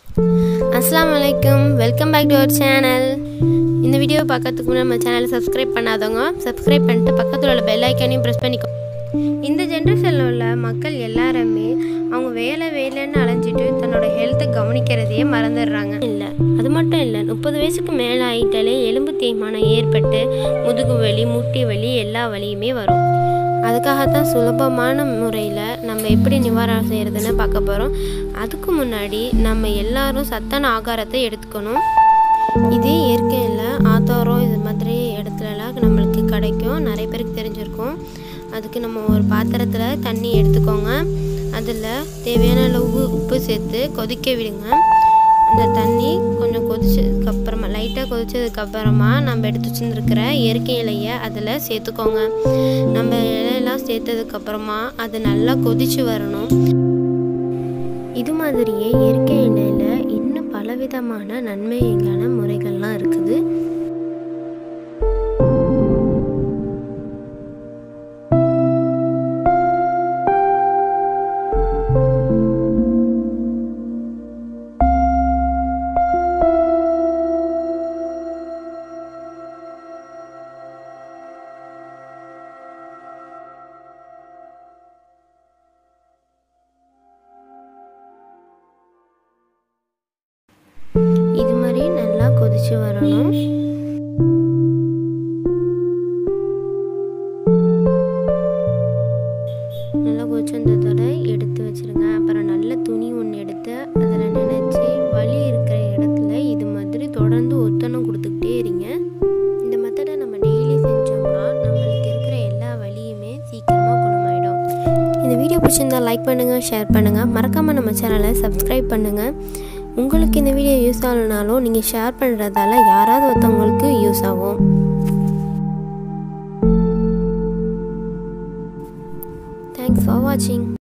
அஸ்ஸலாமு அலைக்கும் welcome back to our channel இந்த வீடியோ பார்க்கறதுக்கு முன்னாடி நம்ம சேனலை சப்ஸ்கிரைப் பண்ணாதவங்க சப்ஸ்கிரைப் பண்ணிட்டு பக்கத்தில் உள்ள பெல் ஐக்கானையும் ப்ரெஸ் பண்ணிக்கோ இந்த ஜென்ரேஷனில் உள்ள மக்கள் எல்லாருமே அவங்க வேலை வேலைன்னு அலைஞ்சிட்டு தன்னோட ஹெல்த்தை கவனிக்கிறதையே மறந்துடுறாங்க இல்லை அது மட்டும் இல்லை முப்பது வயசுக்கு மேலே ஆகிட்டாலே எலும்பு தேய்மானம் ஏற்பட்டு முதுகு வலி முட்டி வலி எல்லா வலியுமே வரும் அதுக்காகத்தான் சுலபமான முறையில் நம்ம எப்படி நிவாரணம் செய்கிறதுன்னு பார்க்க போகிறோம் அதுக்கு முன்னாடி நம்ம எல்லாரும் சத்தான ஆகாரத்தை எடுத்துக்கணும் இது இயற்கையில் ஆத்தோரம் இது மாதிரி இடத்துலலாம் நம்மளுக்கு கிடைக்கும் நிறைய பேருக்கு தெரிஞ்சிருக்கும் அதுக்கு நம்ம ஒரு பாத்திரத்தில் தண்ணி எடுத்துக்கோங்க அதில் தேவையான அளவு உப்பு சேர்த்து கொதிக்க விடுங்க அந்த தண்ணி கொஞ்சம் கொதிச்சதுக்கு அப்புறமா லைட்டாக கொதிச்சதுக்கு அப்புறமா நம்ம எடுத்து வச்சுருக்கிற இயற்கை இலையை அதில் சேர்த்துக்கோங்க நம்ம இலையெல்லாம் சேர்த்ததுக்கு அப்புறமா அது நல்லா கொதிச்சு வரணும் இது மாதிரியே இயற்கை எண்ணெயில் இன்னும் பலவிதமான நன்மையான முறைகள்லாம் இருக்குது இது மாதிரி நல்லா கொதிச்சு வரணும் நல்லா கொதிச்சு வந்ததோட எடுத்து வச்சிருங்க அப்புறம் நல்ல துணி ஒன்று எடுத்து அதில் நினச்சி வலி இருக்கிற இடத்துல இது மாதிரி தொடர்ந்து ஒத்தனம் கொடுத்துக்கிட்டே இருங்க இந்த மெத்தடை நம்ம டெய்லி செஞ்சோம்னா நம்மளுக்கு இருக்கிற எல்லா வலியுமே சீக்கிரமாக குணமாயிடும் இந்த வீடியோ பிடிச்சிருந்தா லைக் பண்ணுங்கள் ஷேர் பண்ணுங்கள் மறக்காமல் நம்ம சேனலை சப்ஸ்கிரைப் பண்ணுங்கள் உங்களுக்கு இந்த வீடியோ யூஸ் ஆகலனாலும் நீங்கள் ஷேர் பண்ணுறதால யாராவது ஒருத்தவங்களுக்கு யூஸ் ஆகும் தேங்க்ஸ் ஃபார் வாட்சிங்